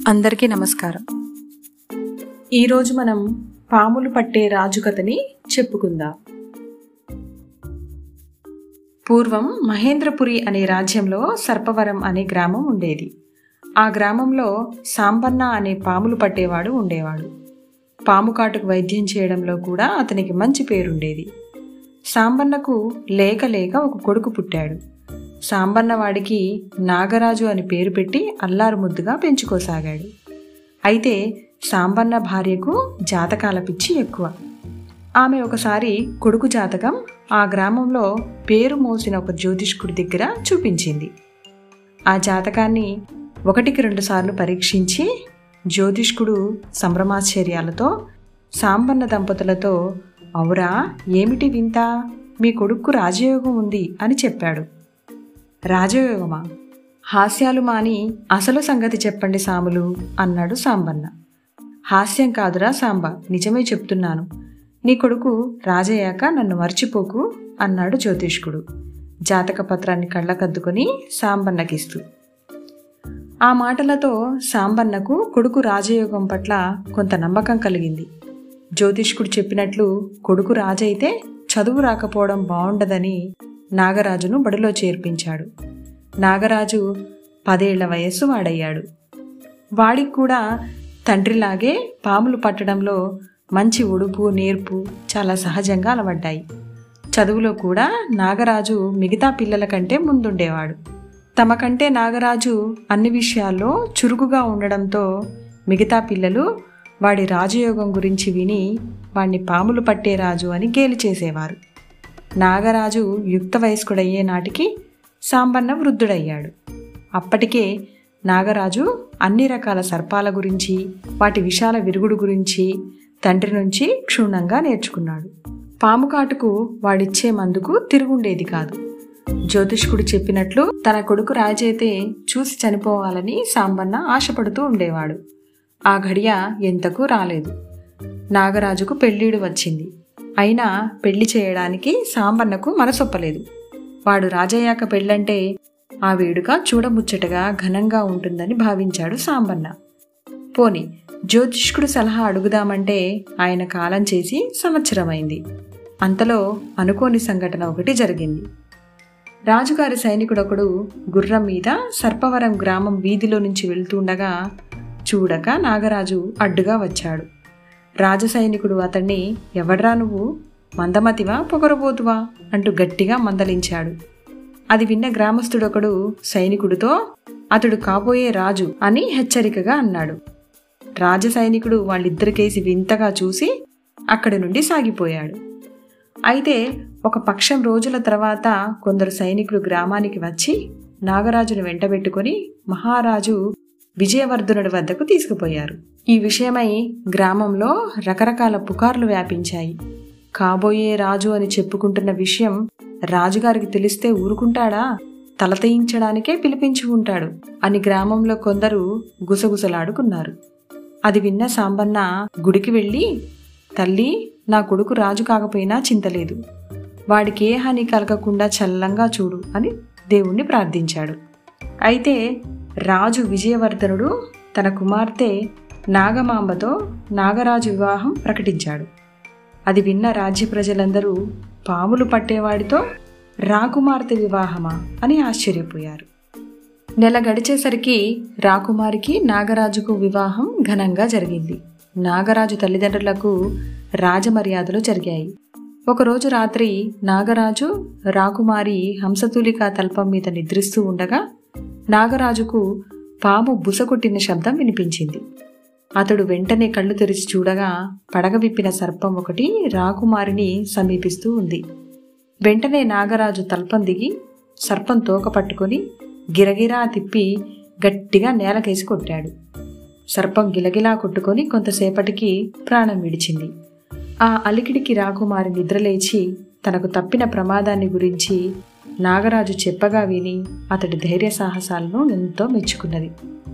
అందరికీ నమస్కారం ఈరోజు మనం పాములు పట్టే రాజు కథని చెప్పుకుందాం పూర్వం మహేంద్రపురి అనే రాజ్యంలో సర్పవరం అనే గ్రామం ఉండేది ఆ గ్రామంలో సాంబన్న అనే పాములు పట్టేవాడు ఉండేవాడు పాము కాటుకు వైద్యం చేయడంలో కూడా అతనికి మంచి పేరుండేది సాంబన్నకు లేక లేక ఒక కొడుకు పుట్టాడు సాంబన్న వాడికి నాగరాజు అని పేరు పెట్టి అల్లారు ముద్దుగా పెంచుకోసాగాడు అయితే సాంబన్న భార్యకు జాతకాల పిచ్చి ఎక్కువ ఆమె ఒకసారి కొడుకు జాతకం ఆ గ్రామంలో పేరు మోసిన ఒక జ్యోతిష్కుడి దగ్గర చూపించింది ఆ జాతకాన్ని ఒకటికి రెండు సార్లు పరీక్షించి జ్యోతిష్కుడు సంభ్రమాశ్చర్యాలతో సాంబన్న దంపతులతో అవురా ఏమిటి వింత మీ కొడుక్కు రాజయోగం ఉంది అని చెప్పాడు రాజయోగమా హాస్యాలు మాని అసలు సంగతి చెప్పండి సాములు అన్నాడు సాంబన్న హాస్యం కాదురా సాంబ నిజమే చెప్తున్నాను నీ కొడుకు రాజయ్యాక నన్ను మర్చిపోకు అన్నాడు జ్యోతిష్కుడు జాతక పత్రాన్ని కళ్ళకద్దుకొని సాంబన్నకిస్తూ ఆ మాటలతో సాంబన్నకు కొడుకు రాజయోగం పట్ల కొంత నమ్మకం కలిగింది జ్యోతిష్కుడు చెప్పినట్లు కొడుకు రాజైతే చదువు రాకపోవడం బాగుండదని నాగరాజును బడిలో చేర్పించాడు నాగరాజు పదేళ్ల వయస్సు వాడయ్యాడు వాడికి కూడా తండ్రిలాగే పాములు పట్టడంలో మంచి ఉడుపు నేర్పు చాలా సహజంగా అలవడ్డాయి చదువులో కూడా నాగరాజు మిగతా పిల్లల కంటే ముందుండేవాడు తమ కంటే నాగరాజు అన్ని విషయాల్లో చురుకుగా ఉండడంతో మిగతా పిల్లలు వాడి రాజయోగం గురించి విని వాణ్ణి పాములు పట్టే రాజు అని గేలి చేసేవారు నాగరాజు యుక్త వయస్కుడయ్యే నాటికి సాంబన్న వృద్ధుడయ్యాడు అప్పటికే నాగరాజు అన్ని రకాల సర్పాల గురించి వాటి విషాల విరుగుడు గురించి తండ్రి నుంచి క్షుణ్ణంగా నేర్చుకున్నాడు పాము కాటుకు వాడిచ్చే మందుకు తిరుగుండేది కాదు జ్యోతిష్కుడు చెప్పినట్లు తన కొడుకు రాజైతే చూసి చనిపోవాలని సాంబన్న ఆశపడుతూ ఉండేవాడు ఆ ఘడియ ఎంతకు రాలేదు నాగరాజుకు పెళ్ళీడు వచ్చింది అయినా పెళ్లి చేయడానికి సాంబన్నకు మనసొప్పలేదు వాడు రాజయ్యాక పెళ్ళంటే ఆ వేడుక చూడముచ్చటగా ఘనంగా ఉంటుందని భావించాడు సాంబన్న పోని జ్యోతిష్కుడు సలహా అడుగుదామంటే ఆయన కాలం చేసి సంవత్సరమైంది అంతలో అనుకోని సంఘటన ఒకటి జరిగింది రాజుగారి సైనికుడొకడు గుర్రం మీద సర్పవరం గ్రామం వీధిలో నుంచి వెళ్తుండగా చూడక నాగరాజు అడ్డుగా వచ్చాడు రాజ సైనికుడు అతన్ని ఎవడ్రా నువ్వు మందమతివా పొగరబోతువా అంటూ గట్టిగా మందలించాడు అది విన్న గ్రామస్తుడొకడు సైనికుడితో అతడు కాబోయే రాజు అని హెచ్చరికగా అన్నాడు రాజ సైనికుడు వాళ్ళిద్దరికేసి వింతగా చూసి అక్కడి నుండి సాగిపోయాడు అయితే ఒక పక్షం రోజుల తర్వాత కొందరు సైనికులు గ్రామానికి వచ్చి నాగరాజును వెంటబెట్టుకొని మహారాజు విజయవర్ధనుడి వద్దకు తీసుకుపోయారు ఈ విషయమై గ్రామంలో రకరకాల పుకార్లు వ్యాపించాయి కాబోయే రాజు అని చెప్పుకుంటున్న విషయం రాజుగారికి తెలిస్తే ఊరుకుంటాడా తలతయించడానికే పిలిపించి ఉంటాడు అని గ్రామంలో కొందరు గుసగుసలాడుకున్నారు అది విన్న సాంబన్న గుడికి వెళ్ళి తల్లి నా కొడుకు రాజు కాకపోయినా చింతలేదు వాడికి ఏ హాని కలగకుండా చల్లంగా చూడు అని దేవుణ్ణి ప్రార్థించాడు అయితే రాజు విజయవర్ధనుడు తన కుమార్తె నాగమాంబతో నాగరాజు వివాహం ప్రకటించాడు అది విన్న రాజ్య ప్రజలందరూ పాములు పట్టేవాడితో రాకుమార్తె వివాహమా అని ఆశ్చర్యపోయారు నెల గడిచేసరికి రాకుమారికి నాగరాజుకు వివాహం ఘనంగా జరిగింది నాగరాజు తల్లిదండ్రులకు రాజమర్యాదలు జరిగాయి ఒకరోజు రాత్రి నాగరాజు రాకుమారి హంసతూలిక తల్పం మీద నిద్రిస్తూ ఉండగా నాగరాజుకు పాము బుసకొట్టిన శబ్దం వినిపించింది అతడు వెంటనే కళ్ళు తెరిచి చూడగా పడగ విప్పిన సర్పం ఒకటి రాకుమారిని సమీపిస్తూ ఉంది వెంటనే నాగరాజు తల్పం దిగి సర్పం తోక పట్టుకొని గిరగిరా తిప్పి గట్టిగా నేలకేసి కొట్టాడు సర్పం గిలగిలా కొట్టుకొని కొంతసేపటికి ప్రాణం విడిచింది ఆ అలికిడికి రాకుమారి నిద్రలేచి తనకు తప్పిన ప్రమాదాన్ని గురించి నాగరాజు చెప్పగా విని అతడి ధైర్య సాహసాలను ఎంతో మెచ్చుకున్నది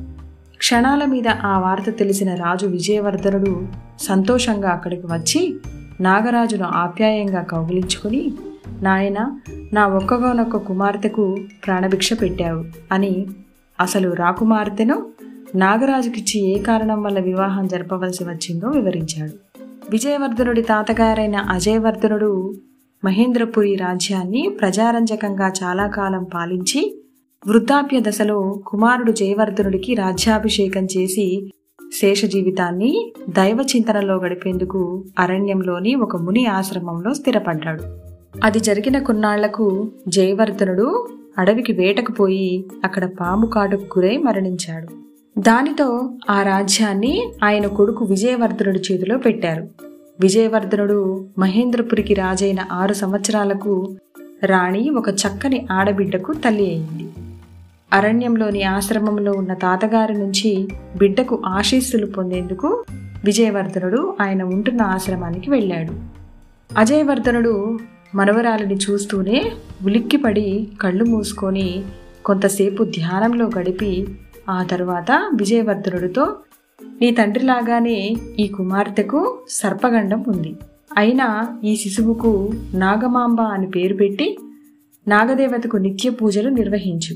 క్షణాల మీద ఆ వార్త తెలిసిన రాజు విజయవర్ధనుడు సంతోషంగా అక్కడికి వచ్చి నాగరాజును ఆప్యాయంగా కౌగిలించుకుని నాయన నా ఒక్కగానొక్క కుమార్తెకు ప్రాణభిక్ష పెట్టావు అని అసలు రాకుమార్తెను నాగరాజుకిచ్చి ఏ కారణం వల్ల వివాహం జరపవలసి వచ్చిందో వివరించాడు విజయవర్ధనుడి తాతగారైన అజయవర్ధనుడు మహేంద్రపురి రాజ్యాన్ని ప్రజారంజకంగా చాలా కాలం పాలించి వృద్ధాప్య దశలో కుమారుడు జయవర్ధనుడికి రాజ్యాభిషేకం చేసి శేష జీవితాన్ని దైవ చింతనలో గడిపేందుకు అరణ్యంలోని ఒక ముని ఆశ్రమంలో స్థిరపడ్డాడు అది జరిగిన కొన్నాళ్లకు జయవర్ధనుడు అడవికి వేటకు పోయి అక్కడ పాము కాటుకు గురై మరణించాడు దానితో ఆ రాజ్యాన్ని ఆయన కొడుకు విజయవర్ధనుడి చేతిలో పెట్టారు విజయవర్ధనుడు మహేంద్రపురికి రాజైన ఆరు సంవత్సరాలకు రాణి ఒక చక్కని ఆడబిడ్డకు తల్లి అయింది అరణ్యంలోని ఆశ్రమంలో ఉన్న తాతగారి నుంచి బిడ్డకు ఆశీస్సులు పొందేందుకు విజయవర్ధనుడు ఆయన ఉంటున్న ఆశ్రమానికి వెళ్ళాడు అజయవర్ధనుడు మనవరాలిని చూస్తూనే ఉలిక్కిపడి కళ్ళు మూసుకొని కొంతసేపు ధ్యానంలో గడిపి ఆ తరువాత విజయవర్ధనుడితో నీ తండ్రిలాగానే ఈ కుమార్తెకు సర్పగండం ఉంది అయినా ఈ శిశువుకు నాగమాంబ అని పేరు పెట్టి నాగదేవతకు నిత్య పూజలు నిర్వహించు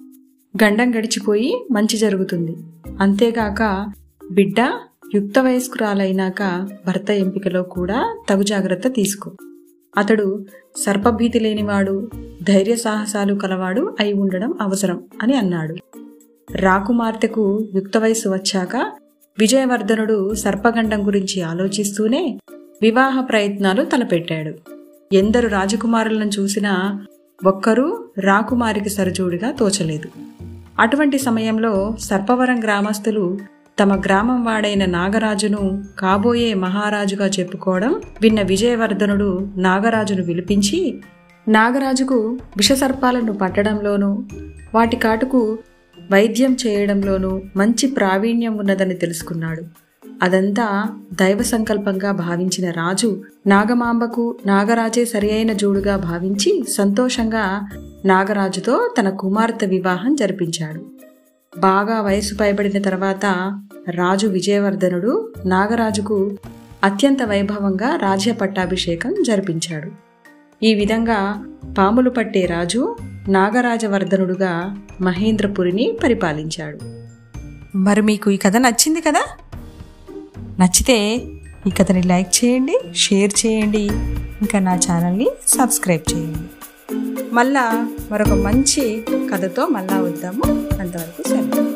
గండం గడిచిపోయి మంచి జరుగుతుంది అంతేగాక బిడ్డ యుక్త వయస్కురాలైనాక భర్త ఎంపికలో కూడా తగు జాగ్రత్త తీసుకో అతడు సర్పభీతి లేనివాడు ధైర్య సాహసాలు కలవాడు అయి ఉండడం అవసరం అని అన్నాడు రాకుమార్తెకు యుక్త వయసు వచ్చాక విజయవర్ధనుడు సర్పగండం గురించి ఆలోచిస్తూనే వివాహ ప్రయత్నాలు తలపెట్టాడు ఎందరు రాజకుమారులను చూసినా ఒక్కరూ రాకుమారికి సరిజోడిగా తోచలేదు అటువంటి సమయంలో సర్పవరం గ్రామస్తులు తమ గ్రామం వాడైన నాగరాజును కాబోయే మహారాజుగా చెప్పుకోవడం విన్న విజయవర్ధనుడు నాగరాజును పిలిపించి నాగరాజుకు విషసర్పాలను పట్టడంలోనూ వాటి కాటుకు వైద్యం చేయడంలోనూ మంచి ప్రావీణ్యం ఉన్నదని తెలుసుకున్నాడు అదంతా దైవ సంకల్పంగా భావించిన రాజు నాగమాంబకు నాగరాజే సరి అయిన జోడుగా భావించి సంతోషంగా నాగరాజుతో తన కుమార్తె వివాహం జరిపించాడు బాగా వయసు పైబడిన తర్వాత రాజు విజయవర్ధనుడు నాగరాజుకు అత్యంత వైభవంగా రాజ్య పట్టాభిషేకం జరిపించాడు ఈ విధంగా పాములు పట్టే రాజు నాగరాజవర్ధనుడుగా మహేంద్రపురిని పరిపాలించాడు మరి మీకు ఈ కథ నచ్చింది కదా నచ్చితే ఈ కథని లైక్ చేయండి షేర్ చేయండి ఇంకా నా ఛానల్ని సబ్స్క్రైబ్ చేయండి మళ్ళా మరొక మంచి కథతో మళ్ళా వద్దాము అంతవరకు సెలవు